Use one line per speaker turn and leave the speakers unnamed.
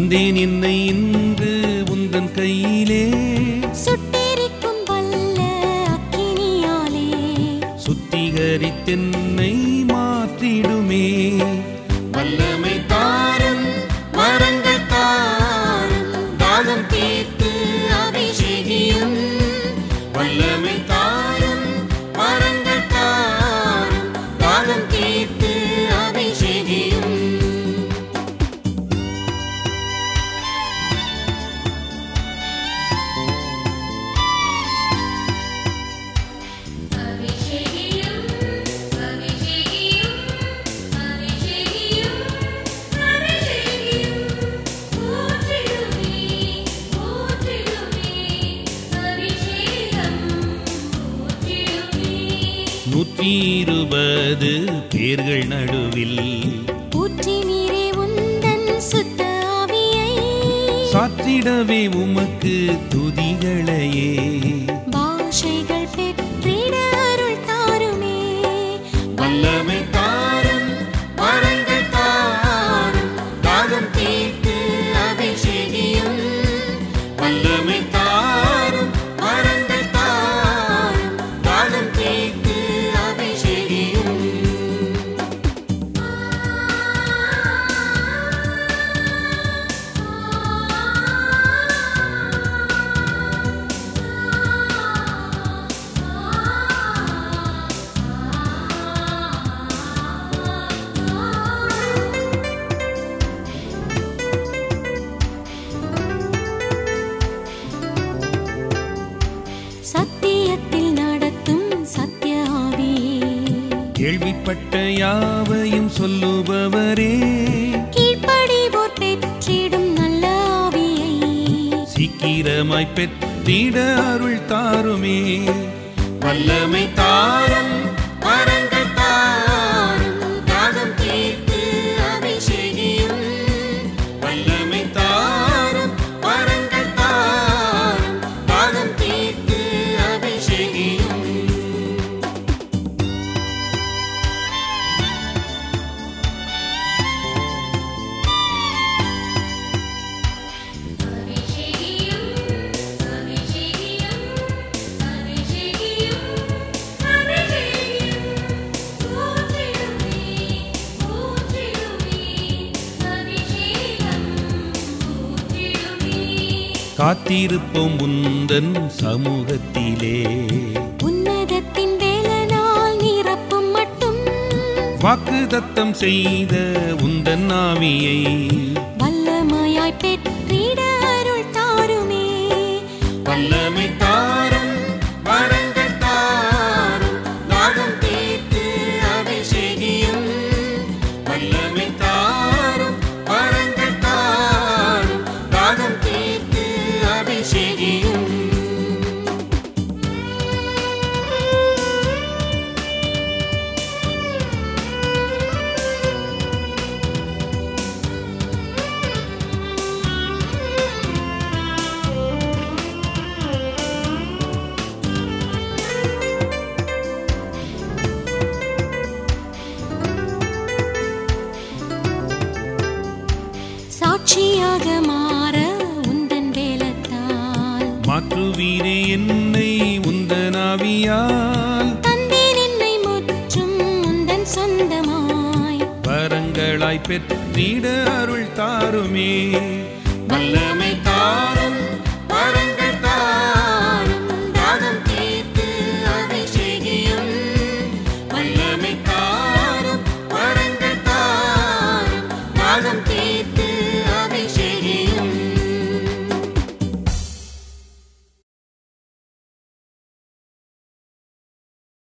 தந்தேன் என்னை இன்று உந்தன் கையிலே
சுட்டெரிக்கும் வல்ல அக்கினியாலே
சுத்திகரித்தென்னை மாற்றிடுமே
வல்லமை தாரும் வரங்கள் தாரும் தாகம் தீர்த்து அபிஷேகியும் வல்லமை தாரும் வரங்கள் தாரும் தாகம் தீர்த்து அபிஷேகியும்
அபிஷேகியும் அபிஷேகியும் அபிஷேகியும் அபிஷேகியும் ஊற்றிடுமே ஊற்றிடுமே அபிஷேகம் ஊற்றிடுமே
நூற்றி இருபது பேர்கள் நடுவில்
ஊற்றி நீரே உந்தன் சுத்த ஆவியை
சாற்றிடவே உமக்கு துதிகளையே
பாஷைகள் பெற்றிட அருள் தாருமே
வல்லமை தாரும் வரங்கள் தாரும் தாகம் தீர்த்து அபிஷேகியும் வல்லமை தாரும் வரங்கள் தாரும் தாகம் தீர்த்து அபிஷேகியும்
சத்தியத்தில் நடத்தும் சத்திய ஆவியே
கேள்விப்பட்ட யாவையும் சொல்லுபவரே
கீழ்ப்படிவோர் பெற்றிடும் நல்ல ஆவியை
சீக்கிரமாய் பெற்றிட அருள் தாருமே
வல்லமை தாரும் வரங்கள் தாரும் தாகம் தீர்த்து அபிஷேகியும் வல்லமை தாரும் வரங்கள் தாரும் தாகம் தீர்த்து அபிஷேகியும்
அபிஷேகியும் அபிஷேகியும் அபிஷேகியும் அபிஷேகியும் ஊற்றிடுமே ஊற்றிடுமே அபிஷேகம் ஊற்றிடுமே
காத்திருப்போம் உந்தன் சமூகத்திலே
உன்னதத்தின் வேலனால் நிரப்பும் மட்டும்
வாக்குதத்தம் செய்த உந்தன் ஆவியை
வல்லமையாய் பெற்றிட அருள் தாருமே
வல்லமை தாரும் வரங்கள் தாரும் தாகம் தீர்த்து அபிஷேகியும் வல்லமை தாரும் வரங்கள் தாரும் தாகம் தீர்த்து அபிஷேகியும்
சாட்சியாக மாற உந்தன் வேலத்தால்
மாற்றுவீரே என்னை உந்தன் ஆவியால்
தந்தேன் என்னை முற்றும் உந்தன் சொந்தமாய்
வரங்களாய் பெற்றிட அருள் தாருமே
வல்லமை தாரும்